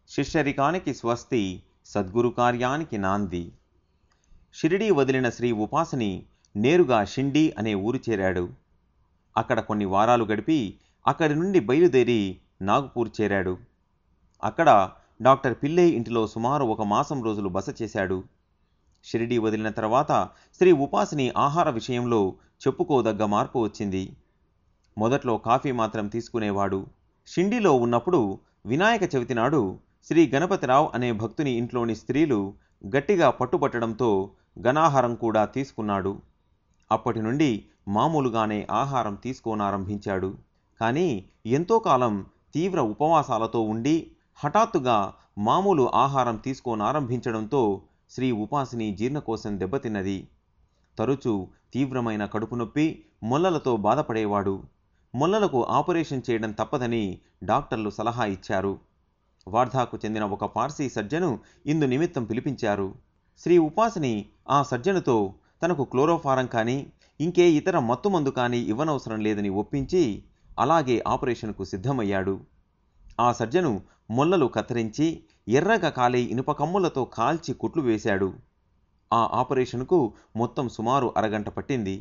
శిష్యరికానికి స్వస్తి సద్గురు కార్యానికి నాంది షిరిడీ వదిలిన శ్రీ ఉపాసని నేరుగా షిండి అనే ఊరు చేరాడు అక్కడ కొన్ని వారాలు గడిపి అక్కడి నుండి బయలుదేరి నాగ్పూర్ చేరాడు అక్కడ డాక్టర్ పిల్లే ఇంటిలో సుమారు ఒక మాసం రోజులు బస చేశాడు షిరిడీ వదిలిన తర్వాత శ్రీ ఉపాసిని ఆహార విషయంలో చెప్పుకోదగ్గ మార్పు వచ్చింది మొదట్లో కాఫీ మాత్రం తీసుకునేవాడు షిండిలో ఉన్నప్పుడు వినాయక చవితి నాడు శ్రీ గణపతిరావు అనే భక్తుని ఇంట్లోని స్త్రీలు గట్టిగా పట్టుబట్టడంతో ఘనాహారం కూడా తీసుకున్నాడు అప్పటి నుండి మామూలుగానే ఆహారం తీసుకోనారంభించాడు కానీ ఎంతో కాలం తీవ్ర ఉపవాసాలతో ఉండి హఠాత్తుగా మామూలు ఆహారం తీసుకోనారంభించడంతో శ్రీ ఉపాసిని జీర్ణకోశం దెబ్బతిన్నది తరచూ తీవ్రమైన కడుపు నొప్పి మొల్లలతో బాధపడేవాడు మొల్లలకు ఆపరేషన్ చేయడం తప్పదని డాక్టర్లు సలహా ఇచ్చారు వార్ధాకు చెందిన ఒక పార్సీ సర్జను ఇందు నిమిత్తం పిలిపించారు శ్రీ ఉపాసిని ఆ సర్జనుతో తనకు క్లోరోఫారం కానీ ఇంకే ఇతర మత్తుమందు కానీ ఇవ్వనవసరం లేదని ఒప్పించి అలాగే ఆపరేషన్కు సిద్ధమయ్యాడు ఆ సర్జను మొల్లలు కత్తిరించి ఎర్రగా కాలే ఇనుప కమ్ములతో కాల్చి కుట్లు వేశాడు ఆ ఆపరేషన్కు మొత్తం సుమారు అరగంట పట్టింది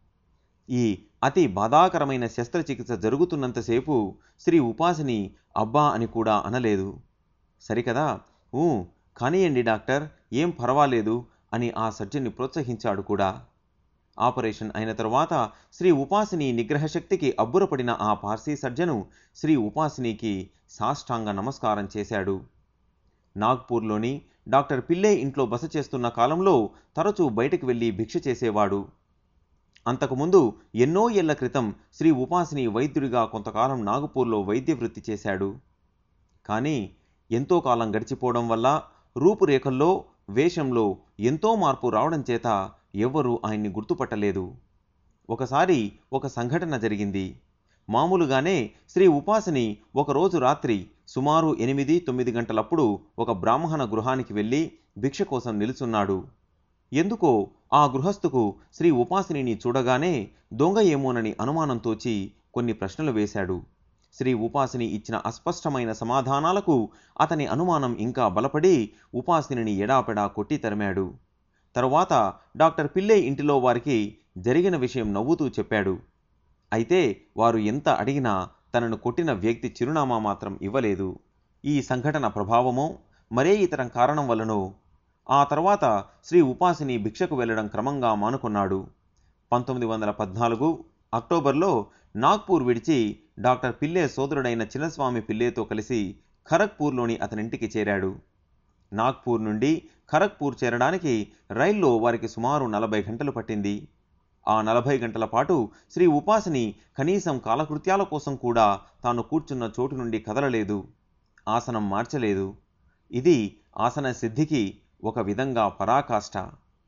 ఈ అతి బాధాకరమైన శస్త్రచికిత్స జరుగుతున్నంతసేపు శ్రీ ఉపాసిని అబ్బా అని కూడా అనలేదు సరికదా ఊ కానియండి డాక్టర్ ఏం పర్వాలేదు అని ఆ సర్జన్ని ప్రోత్సహించాడు కూడా ఆపరేషన్ అయిన తరువాత శ్రీ ఉపాసిని నిగ్రహశక్తికి అబ్బురపడిన ఆ పార్సీ సర్జను శ్రీ ఉపాసినికి సాష్టాంగ నమస్కారం చేశాడు నాగ్పూర్లోని డాక్టర్ పిల్లే ఇంట్లో బస చేస్తున్న కాలంలో తరచూ బయటకు వెళ్ళి భిక్ష చేసేవాడు అంతకుముందు ఎన్నో ఏళ్ల క్రితం శ్రీ ఉపాసిని వైద్యుడిగా కొంతకాలం నాగపూర్లో వైద్య వృత్తి చేశాడు కానీ ఎంతో కాలం గడిచిపోవడం వల్ల రూపురేఖల్లో వేషంలో ఎంతో మార్పు రావడం చేత ఎవ్వరూ ఆయన్ని గుర్తుపట్టలేదు ఒకసారి ఒక సంఘటన జరిగింది మామూలుగానే శ్రీ ఉపాసిని ఒకరోజు రాత్రి సుమారు ఎనిమిది తొమ్మిది గంటలప్పుడు ఒక బ్రాహ్మణ గృహానికి వెళ్ళి భిక్ష కోసం నిలుచున్నాడు ఎందుకో ఆ గృహస్థుకు శ్రీ ఉపాసిని చూడగానే దొంగ ఏమోనని అనుమానం తోచి కొన్ని ప్రశ్నలు వేశాడు శ్రీ ఉపాసిని ఇచ్చిన అస్పష్టమైన సమాధానాలకు అతని అనుమానం ఇంకా బలపడి ఉపాసిని ఎడాపెడా కొట్టి తరిమాడు తరువాత డాక్టర్ పిల్లే ఇంటిలో వారికి జరిగిన విషయం నవ్వుతూ చెప్పాడు అయితే వారు ఎంత అడిగినా తనను కొట్టిన వ్యక్తి చిరునామా మాత్రం ఇవ్వలేదు ఈ సంఘటన ప్రభావమో మరే ఇతర కారణం వలనో ఆ తర్వాత శ్రీ ఉపాసిని భిక్షకు వెళ్ళడం క్రమంగా మానుకున్నాడు పంతొమ్మిది వందల పద్నాలుగు అక్టోబర్లో నాగ్పూర్ విడిచి డాక్టర్ పిల్లే సోదరుడైన చిన్నస్వామి పిల్లేతో కలిసి ఖరగ్పూర్లోని అతనింటికి చేరాడు నాగ్పూర్ నుండి ఖరగ్పూర్ చేరడానికి రైల్లో వారికి సుమారు నలభై గంటలు పట్టింది ఆ నలభై గంటల పాటు శ్రీ ఉపాసిని కనీసం కాలకృత్యాల కోసం కూడా తాను కూర్చున్న చోటు నుండి కదలలేదు ఆసనం మార్చలేదు ఇది ఆసన సిద్ధికి ఒక విధంగా పరాకాష్ట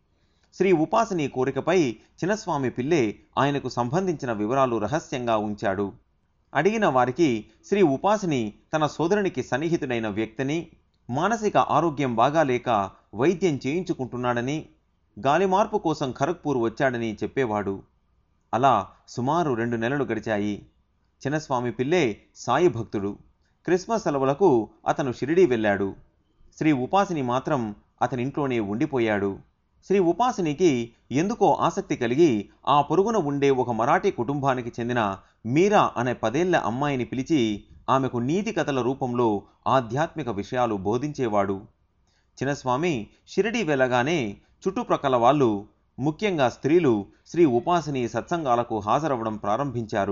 శ్రీ ఉపాసిని కోరికపై చిన్నస్వామి పిల్లే ఆయనకు సంబంధించిన వివరాలు రహస్యంగా ఉంచాడు అడిగిన వారికి శ్రీ ఉపాసిని తన సోదరునికి సన్నిహితుడైన వ్యక్తిని మానసిక ఆరోగ్యం బాగాలేక వైద్యం చేయించుకుంటున్నాడని గాలి మార్పు కోసం ఖరగ్పూర్ వచ్చాడని చెప్పేవాడు అలా సుమారు రెండు నెలలు గడిచాయి చిన్నస్వామి పిల్లే సాయి భక్తుడు క్రిస్మస్ సెలవులకు అతను షిరిడీ వెళ్ళాడు శ్రీ ఉపాసిని మాత్రం అతనింట్లోనే ఉండిపోయాడు శ్రీ ఉపాసినికి ఎందుకో ఆసక్తి కలిగి ఆ పొరుగున ఉండే ఒక మరాఠీ కుటుంబానికి చెందిన మీరా అనే పదేళ్ల అమ్మాయిని పిలిచి ఆమెకు నీతి కథల రూపంలో ఆధ్యాత్మిక విషయాలు బోధించేవాడు చిన్నస్వామి షిరిడీ వెళ్ళగానే చుట్టుప్రక్కల వాళ్ళు ముఖ్యంగా స్త్రీలు శ్రీ ఉపాసిని సత్సంగాలకు హాజరవ్వడం ప్రారంభించారు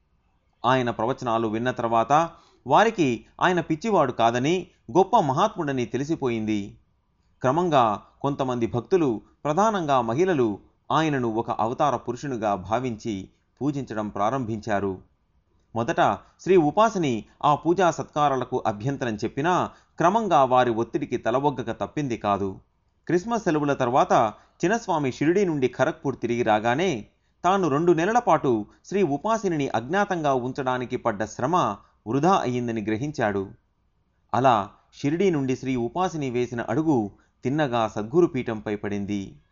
ఆయన ప్రవచనాలు విన్న తర్వాత వారికి ఆయన పిచ్చివాడు కాదని గొప్ప మహాత్ముడని తెలిసిపోయింది క్రమంగా కొంతమంది భక్తులు ప్రధానంగా మహిళలు ఆయనను ఒక అవతార పురుషునిగా భావించి పూజించడం ప్రారంభించారు మొదట శ్రీ ఉపాసిని ఆ పూజా సత్కారాలకు అభ్యంతరం చెప్పినా క్రమంగా వారి ఒత్తిడికి తలవొగ్గక తప్పింది కాదు క్రిస్మస్ సెలవుల తర్వాత చిన్నస్వామి షిరిడీ నుండి ఖరగ్పూర్ తిరిగి రాగానే తాను రెండు నెలల పాటు శ్రీ ఉపాసిని అజ్ఞాతంగా ఉంచడానికి పడ్డ శ్రమ వృధా అయ్యిందని గ్రహించాడు అలా షిరిడీ నుండి శ్రీ ఉపాసిని వేసిన అడుగు తిన్నగా సద్గురు పీఠంపై పడింది